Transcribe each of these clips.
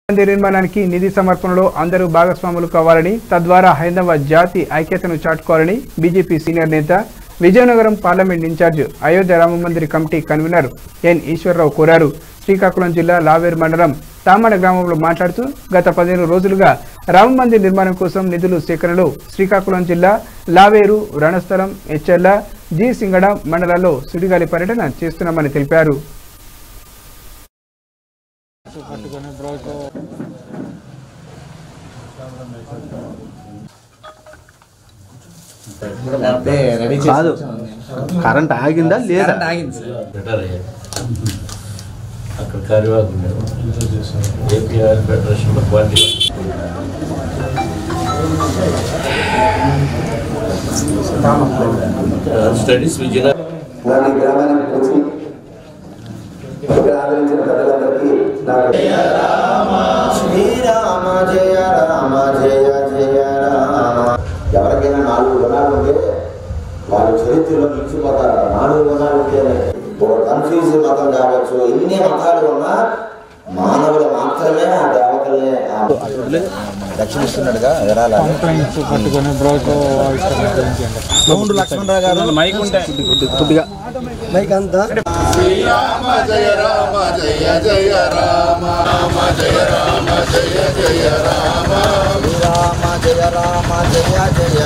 మందిర్ నిర్మాణానికి నిధి సమర్పణలో అందరూ భాగస్వాములు కావాలని తద్వారా హైందవ జాతి ఐక్యతను చాటుకోవాలని బీజేపీ సీనియర్ నేత Vizianagaram parliament incharge Ayodhya Ram Mandir committee convener N Eswara Rao కోరారు శ్రీకాకుళం జిల్లా లావేరు మండలం తామడ గ్రామంలో మాట్లాడుతూ గత పదిహేను రోజులుగా రామమందిర్ నిర్మాణం కోసం నిధులు సేకరణలో శ్రీకాకుళం జిల్లా లావేరు రణస్థలం హెచ్చెర్ల జి సింగడ మండలాల్లో సుడిగాలి పర్యటన చేస్తున్నామని తెలిపారు కాదు కరెంట్ ఆగిందా లేదా బెటర్ అయ్యాయి అక్కడ కార్యవాహకు ఉండేది ఏపీఆర్ ఫెడరేషన్లో క్వాలిటీ స్టడీస్ విజయనగరం నన్ను ఈ గ్రామానికి పిలిచి ఇక్కడ ఆదరించిన పెద్దలందరికీ నాకు శ్రీరామ జయ రామ జయ జయ రామ ఎవరికైనా నాలుగు గుణాలు ఉంటే వాళ్ళు చరిత్రలో నిలిచిపోతారు నాలుగు గుణాలు ఉంటే ఒక కన్ఫ్యూజ్ మతం కావచ్చు ఎన్ని మతాలు ఉన్నా మానవులు మాత్రమే ఆ దేవతల్ని దక్షిణిస్తున్నాడుగా విరాళాలు సౌండ్ లక్ష్మణరావు గారు మైక్ ఉంటే కొద్దిగా మైక్ అంతా శ్రీరామ జయ రామ జయ జయ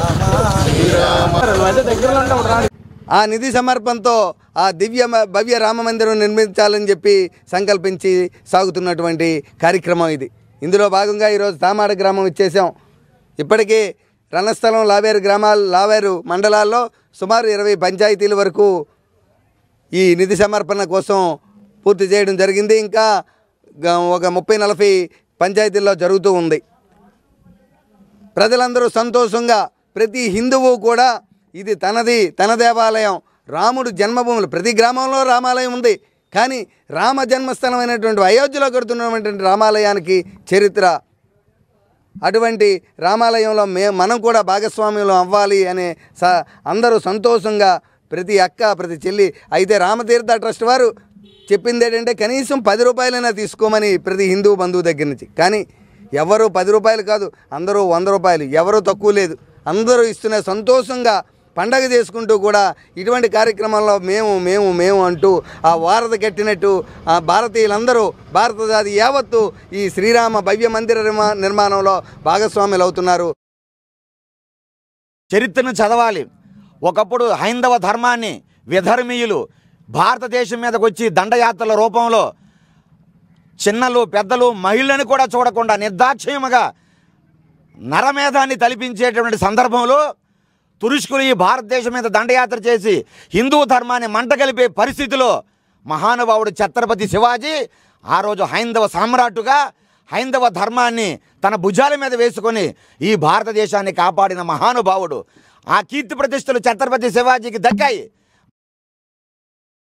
రామ ఆ నిధి సమర్పణతో ఆ దివ్య మ- భవ్య రామ మందిరం నిర్మించాలని చెప్పి సంకల్పించి సాగుతున్నటువంటి కార్యక్రమం ఇది ఇందులో భాగంగా ఈరోజు తామాడ గ్రామం ఇచ్చేసాం ఇప్పటికీ రణస్థలం లావేరు గ్రామాలు లావేరు మండలాల్లో సుమారు ఇరవై పంచాయతీల వరకు ఈ నిధి సమర్పణ కోసం పూర్తి చేయడం జరిగింది ఇంకా గ- ఒక ముప్పై నలభై పంచాయతీల్లో జరుగుతూ ఉంది ప్రజలందరూ సంతోషంగా ప్రతి హిందువు కూడా ఇది తనది తన దేవాలయం రాముడు జన్మభూములు ప్రతి గ్రామంలో రామాలయం ఉంది కానీ రామ జన్మస్థలమైనటువంటి అయోధ్యలో కడుతున్నటువంటి రామాలయానికి చరిత్ర అటువంటి రామాలయంలో మే మనం కూడా భాగస్వామ్యంలో అవ్వాలి అనే స అందరూ సంతోషంగా ప్రతి అక్క ప్రతి చెల్లి అయితే రామతీర్థ ట్రస్ట్ వారు చెప్పింది ఏంటంటే కనీసం పది రూపాయలైనా తీసుకోమని ప్రతి హిందూ బంధువు దగ్గర నుంచి కానీ ఎవరు పది రూపాయలు కాదు అందరూ వంద రూపాయలు ఎవరు తక్కువ లేదు అందరూ ఇస్తున్న సంతోషంగా పండగ చేసుకుంటూ కూడా ఇటువంటి కార్యక్రమంలో మేము మేము మేము అంటూ ఆ వారధ కట్టినట్టు ఆ భారతీయులందరూ భారత జాతి యావత్తు ఈ శ్రీరామ భవ్య మందిర నిర్మా నిర్మాణంలో భాగస్వాములు అవుతున్నారు చరిత్రను చదవాలి ఒకప్పుడు హైందవ ధర్మాన్ని విధర్మీయులు భారతదేశం మీదకి వచ్చి దండయాత్రల రూపంలో చిన్నలు పెద్దలు మహిళలను కూడా చూడకుండా నిర్దాక్ష్యముగా నరమేధాన్ని తలిపించేటువంటి సందర్భంలో తురుష్కులు ఈ భారతదేశం మీద దండయాత్ర చేసి హిందూ ధర్మాన్ని మంట కలిపే పరిస్థితిలో మహానుభావుడు ఛత్రపతి శివాజీ ఆ రోజు హైందవ సామ్రాట్టుగా హైందవ ధర్మాన్ని తన భుజాల మీద వేసుకొని ఈ భారతదేశాన్ని కాపాడిన మహానుభావుడు ఆ కీర్తి ప్రతిష్టలు ఛత్రపతి శివాజీకి దక్కాయి